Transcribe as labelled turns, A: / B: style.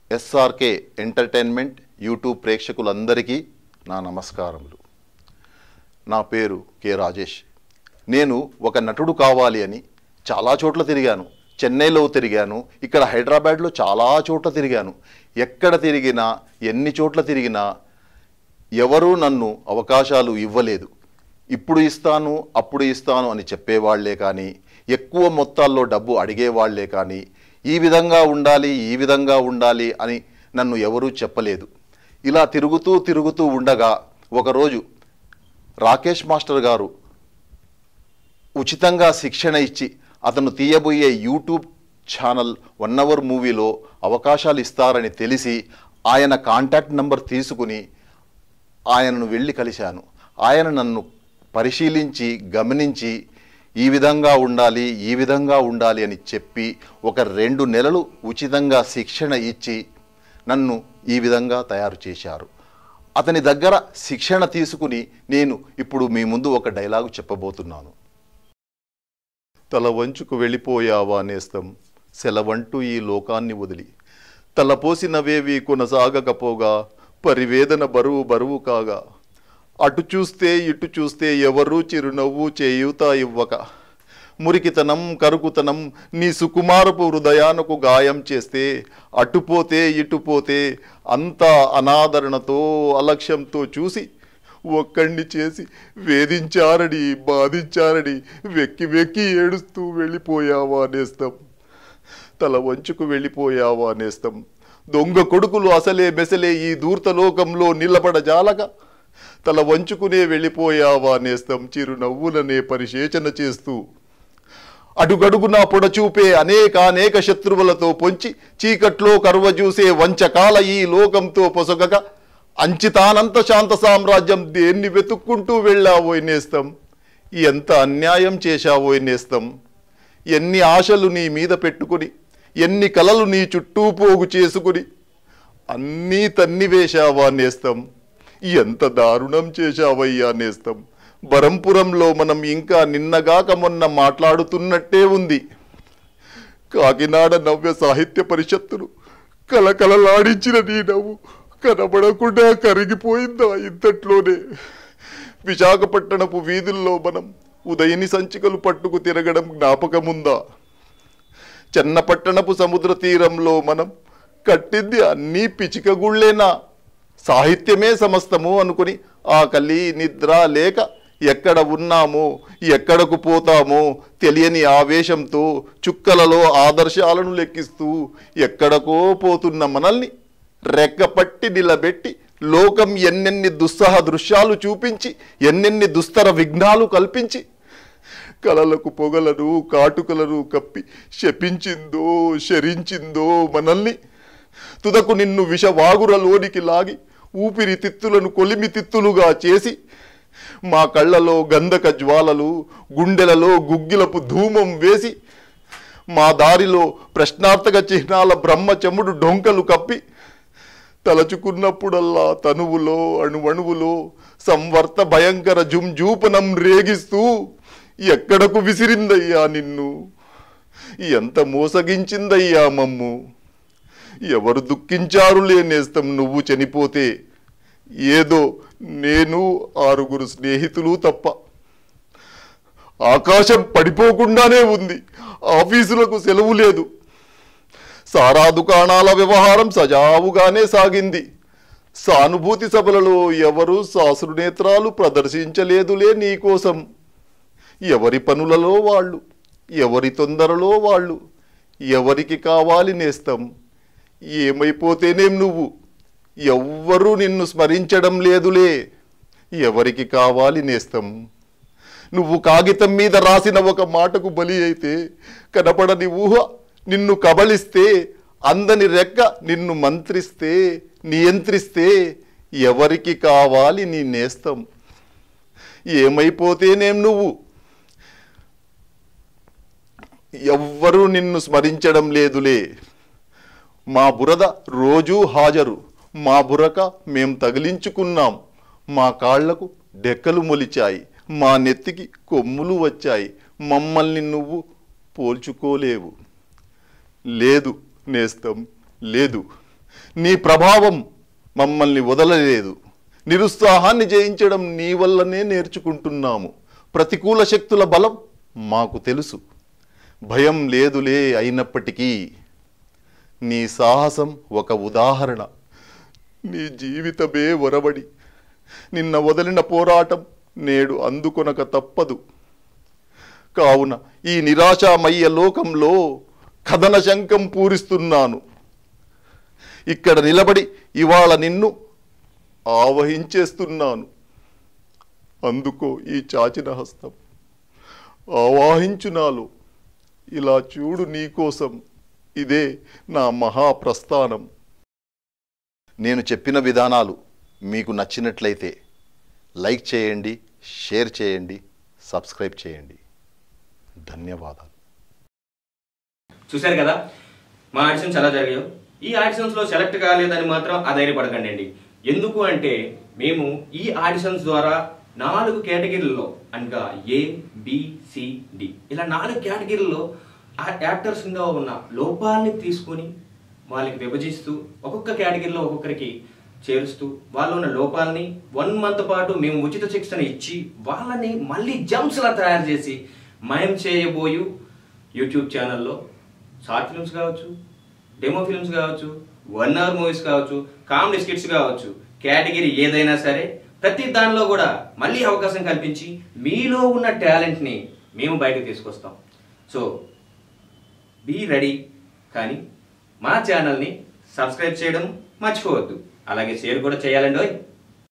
A: SRK entertainment YouTube ప్రేక్షకులందరికీ నా నమస్కారములు నా పేరు కె రాజేష్ నేను ఒక నటుడు కావాలి అని చాలా చోట్ల తిరిగాను చెన్నైలో తిరిగాను ఇక్కడ హైదరాబాద్లో చాలా చోట్ల తిరిగాను ఎక్కడ తిరిగినా ఎన్ని చోట్ల తిరిగినా ఎవరూ నన్ను అవకాశాలు ఇవ్వలేదు ఇప్పుడు ఇస్తాను అప్పుడు ఇస్తాను అని చెప్పేవాళ్లే కానీ ఎక్కువ మొత్తాల్లో డబ్బు అడిగేవాళ్లే కానీ ఈ విధంగా ఉండాలి ఈ విధంగా ఉండాలి అని నన్ను ఎవరూ చెప్పలేదు ఇలా తిరుగుతూ తిరుగుతూ ఉండగా ఒకరోజు రాకేష్ మాస్టర్ గారు ఉచితంగా శిక్షణ ఇచ్చి అతను తీయబోయే యూట్యూబ్ ఛానల్ వన్ అవర్ మూవీలో అవకాశాలు ఇస్తారని తెలిసి ఆయన కాంటాక్ట్ నంబర్ తీసుకుని ఆయనను వెళ్ళి కలిశాను ఆయన నన్ను పరిశీలించి గమనించి ఈ విధంగా ఉండాలి ఈ విధంగా ఉండాలి అని చెప్పి ఒక రెండు నెలలు ఉచితంగా శిక్షణ ఇచ్చి నన్ను ఈ విధంగా తయారు చేశారు అతని దగ్గర శిక్షణ తీసుకుని నేను ఇప్పుడు మీ ముందు ఒక డైలాగు చెప్పబోతున్నాను తల వంచుకు వెళ్ళిపోయావా నేస్తం సెలవంటూ ఈ లోకాన్ని వదిలి తలపోసినవేవి కొనసాగకపోగా పరివేదన బరువు బరువు కాగా అటు చూస్తే ఇటు చూస్తే ఎవరూ చిరునవ్వు చేయూత ఇవ్వక మురికితనం కరుకుతనం నీ సుకుమారపు హృదయానకు గాయం చేస్తే అటుపోతే ఇటుపోతే అంతా అనాదరణతో అలక్ష్యంతో చూసి ఒక్కడిని చేసి వేధించారని బాధించారని వెక్కి వెక్కి ఏడుస్తూ వెళ్ళిపోయావా నేస్తం తల వంచుకు వెళ్ళిపోయావా నేస్తం దొంగ కొడుకులు అసలే మెసలే ఈ దూర్తలోకంలో నిలబడజాలక తల వంచుకునే వెళ్ళిపోయావా నేస్తం చిరునవ్వులనే పరిశేచన చేస్తూ అడుగడుగునా పొడచూపే అనేక అనేక శత్రువులతో పొంచి చీకట్లో కరువజూసే వంచకాల ఈ లోకంతో పొసగక అంచితానంత శాంత సామ్రాజ్యం దేన్ని వెతుక్కుంటూ వెళ్ళావోయ్ నేస్తం ఎంత అన్యాయం చేశావోయ్ నేస్తం ఎన్ని ఆశలు నీ మీద పెట్టుకుని ఎన్ని కలలు నీ చుట్టూ పోగు చేసుకుని అన్నీ తన్ని వేశావా నేస్తం ఎంత దారుణం చేశావయ్యా నేస్తం బరంపురంలో మనం ఇంకా నిన్నగాక మొన్న మాట్లాడుతున్నట్టే ఉంది కాకినాడ నవ్య సాహిత్య పరిషత్తును కలకలలాడించిన నీ నవ్వు కనబడకుండా కరిగిపోయిందా ఇంతట్లోనే విశాఖపట్టణపు వీధుల్లో మనం ఉదయని సంచికలు పట్టుకు తిరగడం జ్ఞాపకముందా చెన్నపట్టణపు సముద్ర తీరంలో మనం కట్టింది అన్నీ పిచికగుళ్ళేనా సాహిత్యమే సమస్తము అనుకుని ఆకలి నిద్ర లేక ఎక్కడ ఉన్నామో ఎక్కడకు పోతామో తెలియని ఆవేశంతో చుక్కలలో ఆదర్శాలను లెక్కిస్తూ ఎక్కడకో పోతున్న మనల్ని రెక్కపట్టి నిలబెట్టి లోకం ఎన్నెన్ని దుస్సహ దృశ్యాలు చూపించి ఎన్నెన్ని దుస్తర విఘ్నాలు కల్పించి కలలకు పొగలను కాటుకలను కప్పి శపించిందో శరించిందో మనల్ని తుదకు నిన్ను విషవాగురలోనికి లాగి ఊపిరి తిత్తులను కొలిమి తిత్తులుగా చేసి మా కళ్ళలో గంధక జ్వాలలు గుండెలలో గుగ్గిలపు ధూమం వేసి మా దారిలో ప్రశ్నార్థక చిహ్నాల బ్రహ్మ చెముడు డొంకలు కప్పి తలచుకున్నప్పుడల్లా తనువులో అణువణువులో సంవర్త భయంకర జుంజూపనం రేగిస్తూ ఎక్కడకు విసిరిందయ్యా నిన్ను ఎంత మోసగించిందయ్యా మమ్ము ఎవరు దుఃఖించారు లేనేస్తం నువ్వు చనిపోతే ఏదో నేను ఆరుగురు స్నేహితులు తప్ప ఆకాశం పడిపోకుండానే ఉంది ఆఫీసులకు సెలవు లేదు సారా దుకాణాల వ్యవహారం సజావుగానే సాగింది సానుభూతి సభలలో ఎవరు సాసునేత్రాలు ప్రదర్శించలేదులే నీకోసం ఎవరి పనులలో వాళ్ళు ఎవరి తొందరలో వాళ్ళు ఎవరికి కావాలి నేస్తం ఏమైపోతేనేం నువ్వు ఎవ్వరూ నిన్ను స్మరించడం లేదులే ఎవరికి కావాలి నేస్తం నువ్వు కాగితం మీద రాసిన ఒక మాటకు బలి అయితే కనపడని ఊహ నిన్ను కబళిస్తే అందని రెక్క నిన్ను మంత్రిస్తే నియంత్రిస్తే ఎవరికి కావాలి నీ నేస్తం ఏమైపోతేనేం నువ్వు ఎవ్వరూ నిన్ను స్మరించడం లేదులే మా బురద రోజూ హాజరు మా బురక మేం తగిలించుకున్నాం మా కాళ్లకు డెక్కలు మొలిచాయి మా నెత్తికి కొమ్ములు వచ్చాయి మమ్మల్ని నువ్వు పోల్చుకోలేవు లేదు నేస్తం లేదు నీ ప్రభావం మమ్మల్ని వదలలేదు నిరుత్సాహాన్ని జయించడం నీ వల్లనే నేర్చుకుంటున్నాము ప్రతికూల శక్తుల బలం మాకు తెలుసు భయం లేదులే అయినప్పటికీ నీ సాహసం ఒక ఉదాహరణ నీ జీవితమే ఒరబడి నిన్న వదిలిన పోరాటం నేడు అందుకొనక తప్పదు కావున ఈ నిరాశామయ్య లోకంలో కథన శంఖం పూరిస్తున్నాను ఇక్కడ నిలబడి ఇవాళ నిన్ను ఆవహించేస్తున్నాను అందుకో ఈ చాచిన హస్తం ఆవాహించు నాలో ఇలా చూడు నీకోసం ఇదే నా మహాప్రస్థానం నేను చెప్పిన విధానాలు మీకు నచ్చినట్లయితే లైక్ చేయండి షేర్ చేయండి సబ్స్క్రైబ్ చేయండి ధన్యవాదాలు
B: చూశారు కదా మా ఆడిషన్స్ ఎలా జరిగాయో ఈ ఆడిషన్స్ లో సెలెక్ట్ కాలేదని మాత్రం అధైర్యపడకండి అండి ఎందుకు అంటే మేము ఈ ఆడిషన్స్ ద్వారా నాలుగు కేటగిరీల్లో అనగా ఏ బి, సి, డి ఇలా నాలుగు కేటగిరీల్లో ఆ యాక్టర్స్ గా ఉన్న లోపాలని తీసుకొని వాళ్ళకి విభజిస్తూ ఒక్కొక్క కేటగిరీలో ఒక్కొక్కరికి చేరుస్తూ వాళ్ళు ఉన్న లోపాలని వన్ మంత్ పాటు మేము ఉచిత శిక్షణ ఇచ్చి వాళ్ళని మళ్ళీ జంప్స్ లా తయారు చేసి మేము చేయబోయు యూట్యూబ్ ఛానల్లో షార్ట్ ఫిల్మ్స్ కావచ్చు డెమో ఫిల్మ్స్ కావచ్చు వన్ అవర్ మూవీస్ కావచ్చు కామెడీ స్కిట్స్ కావచ్చు కేటగిరీ ఏదైనా సరే ప్రతి దానిలో కూడా మళ్ళీ అవకాశం కల్పించి మీలో ఉన్న టాలెంట్ని మేము బయటకు తీసుకొస్తాం సో బీ రెడీ కానీ మా ఛానల్ని సబ్స్క్రైబ్ చేయడం మర్చిపోవద్దు అలాగే షేర్ కూడా చేయాలండి ఓయ్